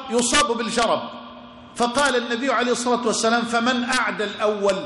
يصاب بالجرب فقال النبي عليه الصلاة والسلام فمن أعدى الأول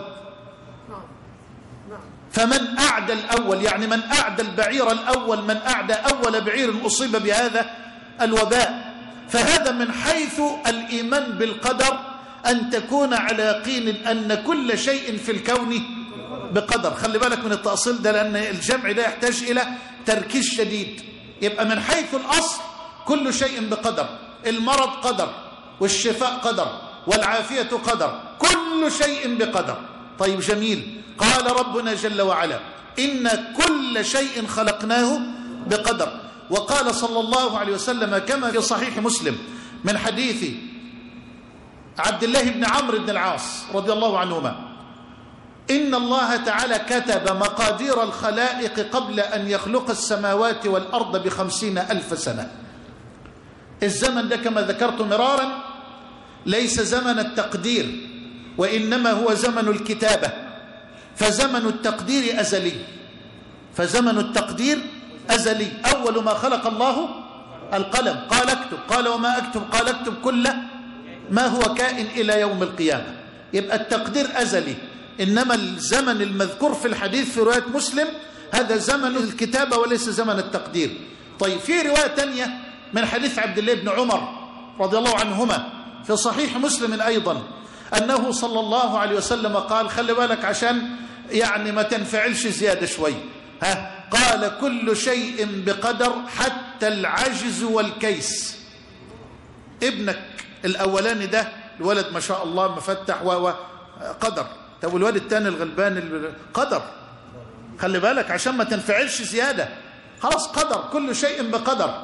فمن أعدى الأول يعني من أعدى البعير الأول من أعدى أول بعير أصيب بهذا الوباء فهذا من حيث الإيمان بالقدر أن تكون على يقين أن كل شيء في الكون بقدر خلي بالك من التأصيل ده لأن الجمع ده يحتاج إلى تركيز شديد يبقى من حيث الأصل كل شيء بقدر المرض قدر والشفاء قدر والعافية قدر كل شيء بقدر طيب جميل قال ربنا جل وعلا إن كل شيء خلقناه بقدر وقال صلى الله عليه وسلم كما في صحيح مسلم من حديث عبد الله بن عمرو بن العاص رضي الله عنهما إن الله تعالى كتب مقادير الخلائق قبل أن يخلق السماوات والأرض بخمسين ألف سنة الزمن ده كما ذكرت مرارا ليس زمن التقدير وإنما هو زمن الكتابة فزمن التقدير أزلي فزمن التقدير أزلي أول ما خلق الله القلم قال اكتب قال وما اكتب قال اكتب كل ما هو كائن إلى يوم القيامة يبقى التقدير أزلي إنما الزمن المذكور في الحديث في رواية مسلم هذا زمن الكتابة وليس زمن التقدير طيب في رواية تانية من حديث عبد الله بن عمر رضي الله عنهما في صحيح مسلم أيضا أنه صلى الله عليه وسلم قال خلي بالك عشان يعني ما تنفعلش زيادة شوي ها قال كل شيء بقدر حتى العجز والكيس ابنك الأولاني ده الولد ما شاء الله مفتح و قدر طب والولد الثاني الغلبان قدر خلي بالك عشان ما تنفعلش زيادة خلاص قدر كل شيء بقدر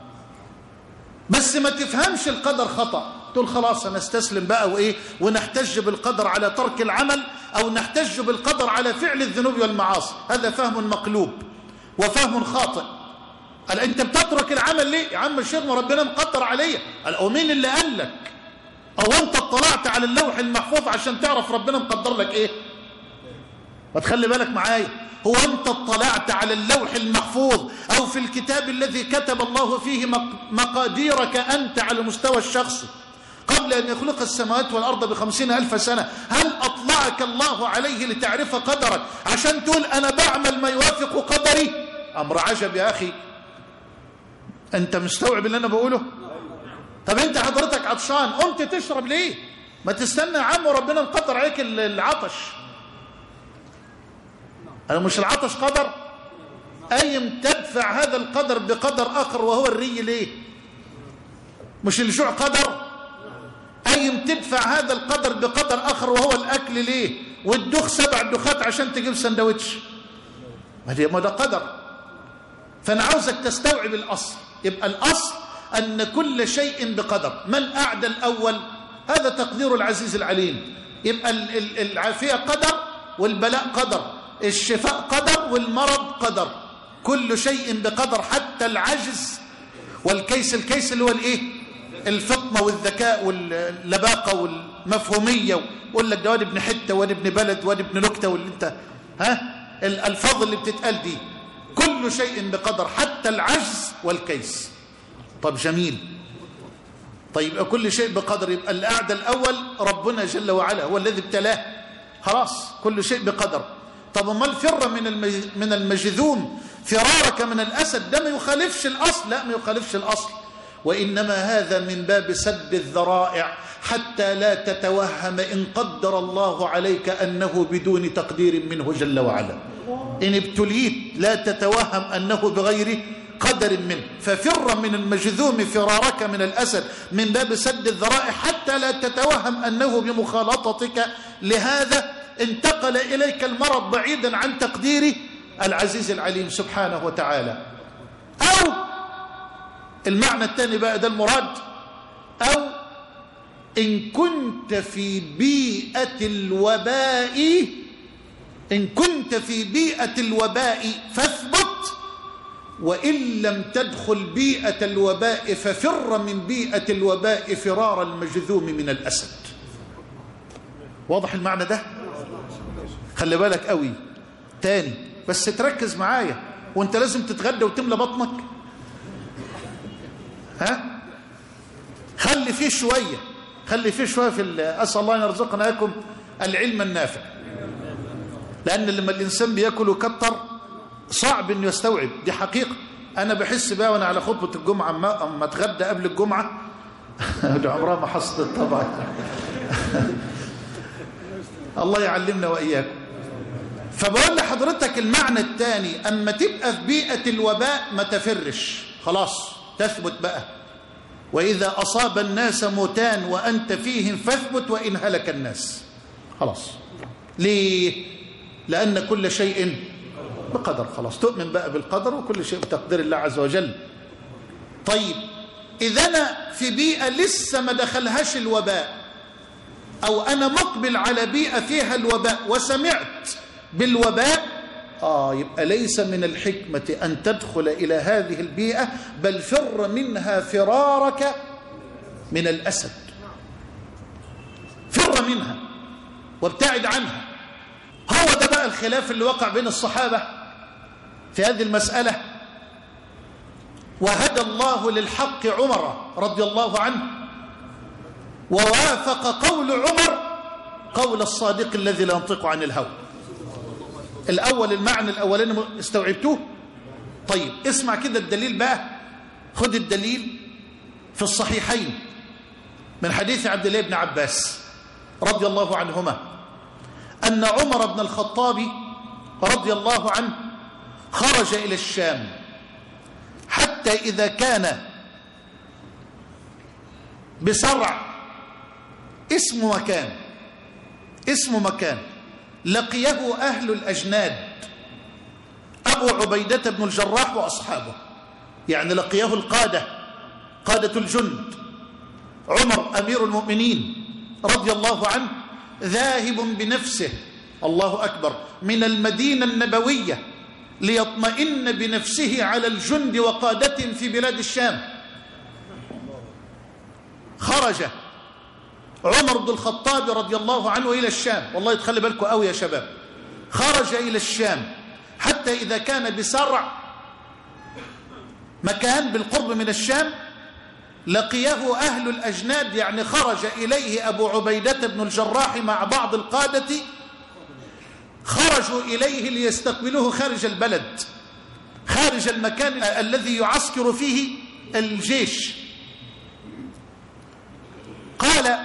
بس ما تفهمش القدر خطأ تقول خلاص أنا استسلم بقى وإيه ونحتج بالقدر على ترك العمل أو نحتج بالقدر على فعل الذنوب والمعاصي هذا فهم مقلوب وفهم خاطئ قال أنت بتترك العمل ليه يا عم الشيخ ما ربنا مقدر عليا قال أو مين اللي قال لك أو أنت اطلعت على اللوح المحفوظ عشان تعرف ربنا مقدر لك إيه ما تخلي بالك معايا هو أنت اطلعت على اللوح المحفوظ أو في الكتاب الذي كتب الله فيه مقاديرك أنت على المستوى الشخصي قبل أن يخلق السماوات والأرض بخمسين ألف سنة هل أطلعك الله عليه لتعرف قدرك عشان تقول أنا بعمل ما يوافق قدري أمر عجب يا أخي أنت مستوعب اللي أنا بقوله طب أنت حضرتك عطشان قمت تشرب ليه ما تستنى يا عم وربنا مقدر عليك العطش أنا مش العطش قدر أيم تدفع هذا القدر بقدر آخر وهو الري ليه مش الجوع قدر أيم تدفع هذا القدر بقدر آخر وهو الأكل ليه والدخ سبع دخات عشان تجيب سندوتش ما ده قدر فأنا عاوزك تستوعب الأصل يبقى الأصل أن كل شيء بقدر من أعدى الأول هذا تقدير العزيز العليم يبقى العافية قدر والبلاء قدر الشفاء قدر والمرض قدر كل شيء بقدر حتى العجز والكيس الكيس اللي هو الايه الفطنة والذكاء واللباقة والمفهومية ويقول لك ده واد ابن حتة واد ابن بلد واد ابن نكتة واللي انت ها الألفاظ اللي بتتقال دي كل شيء بقدر حتى العجز والكيس طب جميل طيب كل شيء بقدر يبقى الأعدى الأول ربنا جل وعلا هو الذي ابتلاه خلاص كل شيء بقدر طب امال فر من من المجذوم فرارك من الاسد ده ما يخالفش الاصل لا ما يخالفش الاصل وانما هذا من باب سد الذرائع حتى لا تتوهم ان قدر الله عليك انه بدون تقدير منه جل وعلا ان ابتليت لا تتوهم انه بغير قدر منه ففر من المجذوم فرارك من الاسد من باب سد الذرائع حتى لا تتوهم انه بمخالطتك لهذا انتقل إليك المرض بعيدا عن تقدير العزيز العليم سبحانه وتعالى أو المعنى الثاني بقى ده المراد أو إن كنت في بيئة الوباء إن كنت في بيئة الوباء فاثبت وإن لم تدخل بيئة الوباء ففر من بيئة الوباء فرار المجذوم من الأسد واضح المعنى ده؟ خلي بالك قوي تاني بس تركز معايا وانت لازم تتغدى وتملى بطنك ها خلي خلي فيه شوية خلي فيه شوية في أسأل الله أن يرزقنا لكم العلم النافع لأن لما الإنسان بيأكل وكتر صعب أنه يستوعب دي حقيقة أنا بحس بقى وأنا على خطبة الجمعة أما, أما أتغدى قبل الجمعة عمرها ما حصلت طبعا الله يعلمنا وإياكم فبقول لحضرتك المعنى الثاني أما تبقى في بيئة الوباء ما تفرش خلاص تثبت بقى وإذا أصاب الناس موتان وأنت فيهم فاثبت وإن هلك الناس خلاص ليه لأن كل شيء بقدر خلاص تؤمن بقى بالقدر وكل شيء بتقدير الله عز وجل طيب إذا أنا في بيئة لسه ما دخلهاش الوباء أو أنا مقبل على بيئة فيها الوباء وسمعت بالوباء آه يبقى ليس من الحكمة أن تدخل إلى هذه البيئة بل فر منها فرارك من الأسد فر منها وابتعد عنها هو ده بقى الخلاف اللي وقع بين الصحابة في هذه المسألة وهدى الله للحق عمر رضي الله عنه ووافق قول عمر قول الصادق الذي لا ينطق عن الهوى الأول المعنى الأولاني استوعبتوه طيب اسمع كده الدليل بقى خد الدليل في الصحيحين من حديث عبد الله بن عباس رضي الله عنهما أن عمر بن الخطاب رضي الله عنه خرج إلى الشام حتى إذا كان بسرع اسم مكان اسم مكان لقيه أهل الأجناد أبو عبيدة بن الجراح وأصحابه يعني لقيه القادة قادة الجند عمر أمير المؤمنين رضي الله عنه ذاهب بنفسه الله أكبر من المدينة النبوية ليطمئن بنفسه على الجند وقادة في بلاد الشام خرج عمر بن الخطاب رضي الله عنه إلى الشام والله يتخلي بالكم قوي يا شباب خرج إلى الشام حتى إذا كان بسرع مكان بالقرب من الشام لقيه أهل الأجناد يعني خرج إليه أبو عبيدة بن الجراح مع بعض القادة خرجوا إليه ليستقبلوه خارج البلد خارج المكان الذي يعسكر فيه الجيش قال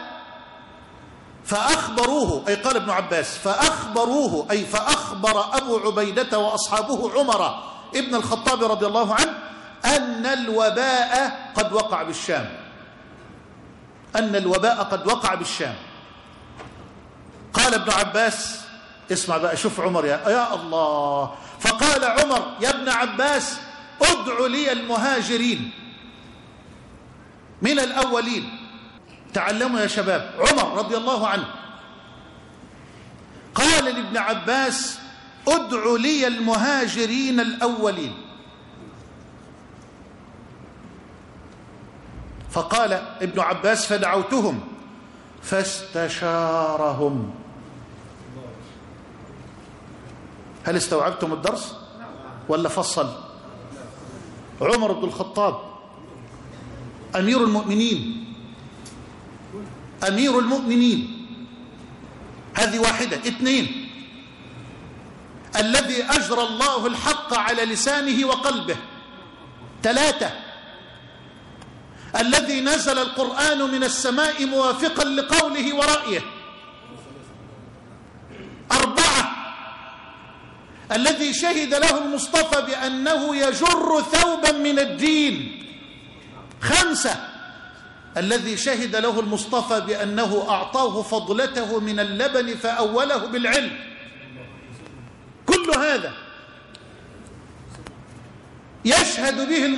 فأخبروه أي قال ابن عباس فأخبروه أي فأخبر أبو عبيدة وأصحابه عمر ابن الخطاب رضي الله عنه أن الوباء قد وقع بالشام أن الوباء قد وقع بالشام قال ابن عباس اسمع بقى شوف عمر يا, يا الله فقال عمر يا ابن عباس ادع لي المهاجرين من الأولين تعلموا يا شباب عمر رضي الله عنه قال لابن عباس ادع لي المهاجرين الأولين فقال ابن عباس فدعوتهم فاستشارهم هل استوعبتم الدرس ولا فصل عمر بن الخطاب أمير المؤمنين أمير المؤمنين هذه واحدة اثنين الذي أجرى الله الحق على لسانه وقلبه ثلاثة الذي نزل القرآن من السماء موافقا لقوله ورأيه أربعة الذي شهد له المصطفى بأنه يجر ثوبا من الدين خمسة الذي شهد له المصطفى بأنه أعطاه فضلته من اللبن فأوله بالعلم كل هذا يشهد به